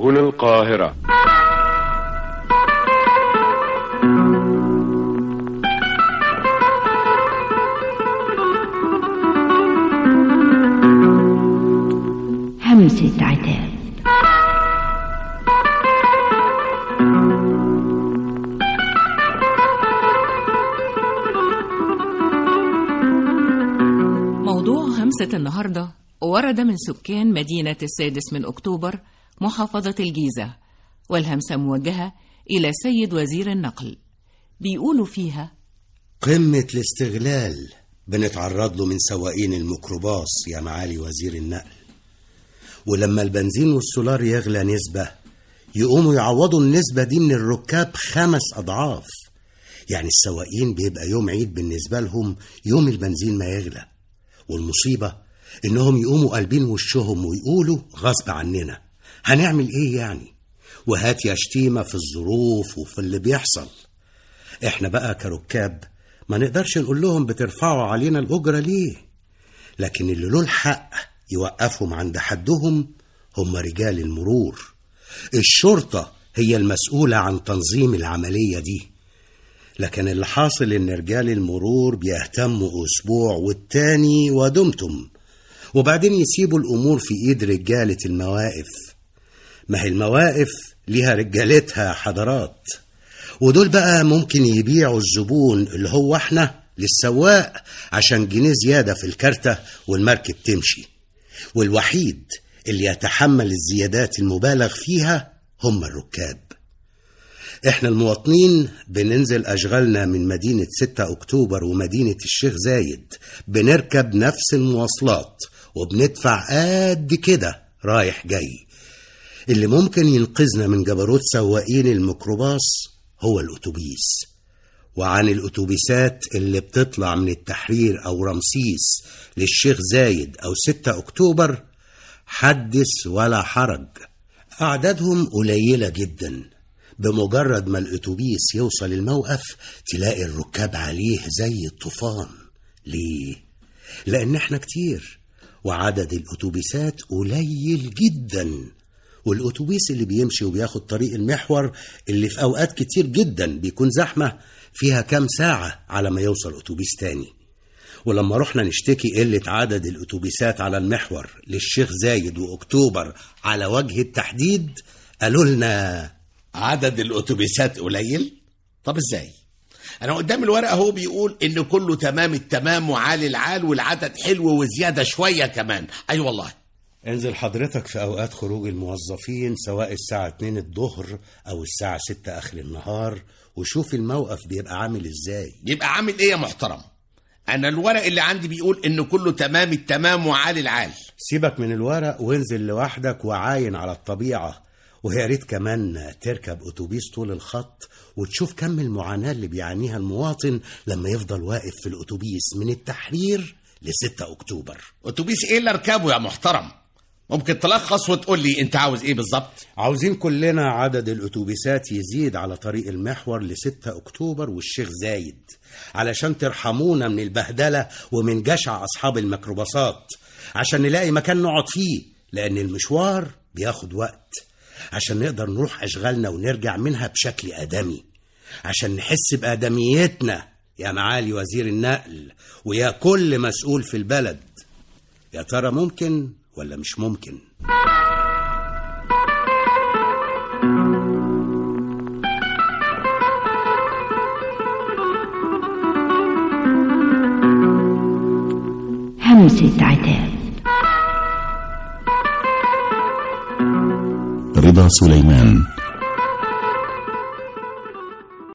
هنا القاهرة همسة عتاب موضوع همسة النهاردة ورد من سكان مدينة السادس من أكتوبر محافظة الجيزة والهمسة موجهة إلى سيد وزير النقل بيقولوا فيها قمة الاستغلال بنتعرض له من سواقين الميكروباص يا معالي وزير النقل ولما البنزين والسولار يغلى نسبة يقوموا يعوضوا النسبة دي من الركاب خمس أضعاف يعني السواقين بيبقى يوم عيد بالنسبة لهم يوم البنزين ما يغلى والمصيبة إنهم يقوموا قلبين وشهم ويقولوا غصب عننا هنعمل إيه يعني وهات يا شتيمة في الظروف وفي اللي بيحصل إحنا بقى كركاب ما نقدرش نقول لهم بترفعوا علينا الأجرة ليه لكن اللي له الحق يوقفهم عند حدهم هم رجال المرور الشرطة هي المسؤولة عن تنظيم العملية دي لكن اللي حاصل ان رجال المرور بيهتموا اسبوع والتاني ودمتم وبعدين يسيبوا الامور في ايد رجالة المواقف ما هي المواقف ليها رجالتها حضرات ودول بقى ممكن يبيعوا الزبون اللي هو احنا للسواق عشان جنيه زيادة في الكارتة والمركب تمشي والوحيد اللي يتحمل الزيادات المبالغ فيها هم الركاب احنا المواطنين بننزل اشغالنا من مدينة 6 اكتوبر ومدينة الشيخ زايد بنركب نفس المواصلات وبندفع قد كده رايح جاي اللي ممكن ينقذنا من جبروت سواقين الميكروباص هو الاتوبيس وعن الاتوبيسات اللي بتطلع من التحرير او رمسيس للشيخ زايد او 6 اكتوبر حدث ولا حرج اعدادهم قليله جدا بمجرد ما الاتوبيس يوصل الموقف تلاقي الركاب عليه زي الطوفان ليه لان احنا كتير وعدد الاتوبيسات قليل جدا والاتوبيس اللي بيمشي وبياخد طريق المحور اللي في اوقات كتير جدا بيكون زحمه فيها كام ساعه على ما يوصل اتوبيس تاني ولما رحنا نشتكي قلة عدد الأتوبيسات على المحور للشيخ زايد وأكتوبر على وجه التحديد قالوا لنا عدد الاتوبيسات قليل طب ازاي انا قدام الورقه اهو بيقول ان كله تمام التمام وعالي العال والعدد حلو وزياده شويه كمان اي أيوة والله انزل حضرتك في أوقات خروج الموظفين سواء الساعة 2 الظهر أو الساعة 6 آخر النهار وشوف الموقف بيبقى عامل إزاي يبقى عامل ايه يا محترم انا الورق اللي عندي بيقول ان كله تمام التمام وعالي العال سيبك من الورق وانزل لوحدك وعاين على الطبيعة ويا ريت كمان تركب أتوبيس طول الخط وتشوف كم المعاناة اللي بيعانيها المواطن لما يفضل واقف في الأتوبيس من التحرير ل 6 أكتوبر اتوبيس ايه اللي اركبه يا محترم ممكن تلخص وتقول لي انت عاوز ايه بالظبط عاوزين كلنا عدد الأتوبيسات يزيد على طريق المحور ل 6 أكتوبر والشيخ زايد علشان ترحمونا من البهدلة ومن جشع أصحاب الميكروباصات عشان نلاقي مكان نقعد فيه لأن المشوار بياخد وقت عشان نقدر نروح أشغالنا ونرجع منها بشكل آدمي عشان نحس بآدميتنا يا معالي وزير النقل ويا كل مسؤول في البلد يا ترى ممكن ولا مش ممكن همسة عتاب رضا سليمان